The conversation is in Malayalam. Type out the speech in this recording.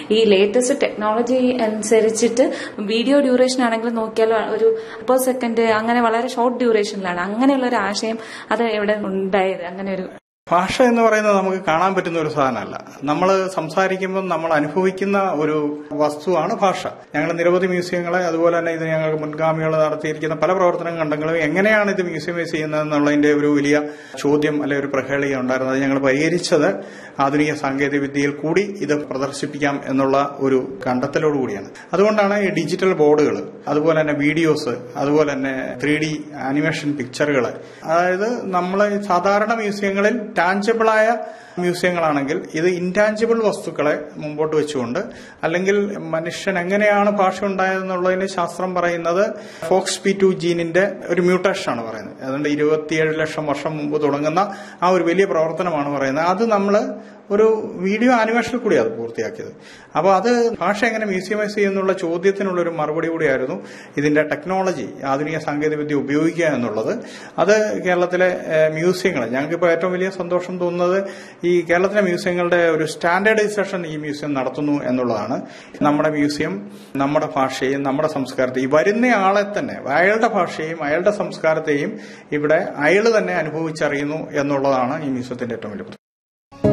ഈ ലേറ്റസ്റ്റ് ടെക്നോളജി അനുസരിച്ചിട്ട് വീഡിയോ ഡ്യൂറേഷൻ ആണെങ്കിലും നോക്കിയാൽ ഒരു പെർ സെക്കൻഡ് അങ്ങനെ വളരെ ഷോർട്ട് ഡ്യൂറേഷനിലാണ് അങ്ങനെയുള്ള ഒരു ആശയം അത് എവിടെ ഉണ്ടായത് അങ്ങനെ ഒരു ഭാഷ എന്ന് പറയുന്നത് നമുക്ക് കാണാൻ പറ്റുന്ന ഒരു സാധനമല്ല നമ്മൾ സംസാരിക്കുമ്പോൾ നമ്മൾ അനുഭവിക്കുന്ന ഒരു വസ്തുവാണ് ഭാഷ ഞങ്ങൾ നിരവധി മ്യൂസിയങ്ങളെ അതുപോലെ തന്നെ ഇത് ഞങ്ങൾ മുൻഗാമികൾ നടത്തിയിരിക്കുന്ന പല പ്രവർത്തനം കണ്ടെങ്കിലും എങ്ങനെയാണ് ഇത് മ്യൂസിയമൈസ് ചെയ്യുന്നത് എന്നുള്ളതിന്റെ ഒരു വലിയ ചോദ്യം അല്ലെ ഒരു പ്രഹേളിക ഉണ്ടായിരുന്നത് ഞങ്ങൾ പരിഹരിച്ചത് ആധുനിക സാങ്കേതിക വിദ്യയിൽ കൂടി ഇത് പ്രദർശിപ്പിക്കാം എന്നുള്ള ഒരു കണ്ടെത്തലോട് കൂടിയാണ് അതുകൊണ്ടാണ് ഈ ഡിജിറ്റൽ ബോർഡുകൾ അതുപോലെ തന്നെ വീഡിയോസ് അതുപോലെ തന്നെ ത്രീ ഡി ആനിമേഷൻ പിക്ചറുകൾ അതായത് നമ്മൾ സാധാരണ മ്യൂസിയങ്ങളിൽ ടാഞ്ചിബിളായ മ്യൂസിയങ്ങളാണെങ്കിൽ ഇത് ഇൻടാഞ്ചിബിൾ വസ്തുക്കളെ മുമ്പോട്ട് വെച്ചുകൊണ്ട് അല്ലെങ്കിൽ മനുഷ്യൻ എങ്ങനെയാണ് ഭാഷ ഉണ്ടായതെന്നുള്ളതിന് ശാസ്ത്രം പറയുന്നത് ഫോക്സ് പി ടു ജീനിന്റെ ഒരു മ്യൂട്ടേഷൻ ആണ് പറയുന്നത് അതുകൊണ്ട് ഇരുപത്തിയേഴ് ലക്ഷം വർഷം മുമ്പ് തുടങ്ങുന്ന ആ ഒരു വലിയ പ്രവർത്തനമാണ് പറയുന്നത് അത് നമ്മൾ ഒരു വീഡിയോ ആനിമേഷനിൽ കൂടി അത് പൂർത്തിയാക്കിയത് അപ്പോൾ അത് ഭാഷ എങ്ങനെ മ്യൂസിയമൈസ് ചെയ്യുന്നുള്ള ചോദ്യത്തിനുള്ള ഒരു മറുപടി കൂടിയായിരുന്നു ഇതിന്റെ ടെക്നോളജി ആധുനിക സാങ്കേതികവിദ്യ ഉപയോഗിക്കുക എന്നുള്ളത് അത് കേരളത്തിലെ മ്യൂസിയങ്ങൾ ഞങ്ങൾക്കിപ്പോൾ ഏറ്റവും വലിയ സന്തോഷം തോന്നുന്നത് ഈ കേരളത്തിലെ മ്യൂസിയങ്ങളുടെ ഒരു സ്റ്റാൻഡേർഡൈസേഷൻ ഈ മ്യൂസിയം നടത്തുന്നു എന്നുള്ളതാണ് നമ്മുടെ മ്യൂസിയം നമ്മുടെ ഭാഷയും നമ്മുടെ സംസ്കാരത്തെയും വരുന്ന ആളെ തന്നെ അയാളുടെ ഭാഷയും അയാളുടെ സംസ്കാരത്തെയും ഇവിടെ അയാൾ തന്നെ അനുഭവിച്ചറിയുന്നു എന്നുള്ളതാണ് ഈ മ്യൂസിയത്തിന്റെ ഏറ്റവും വലിയ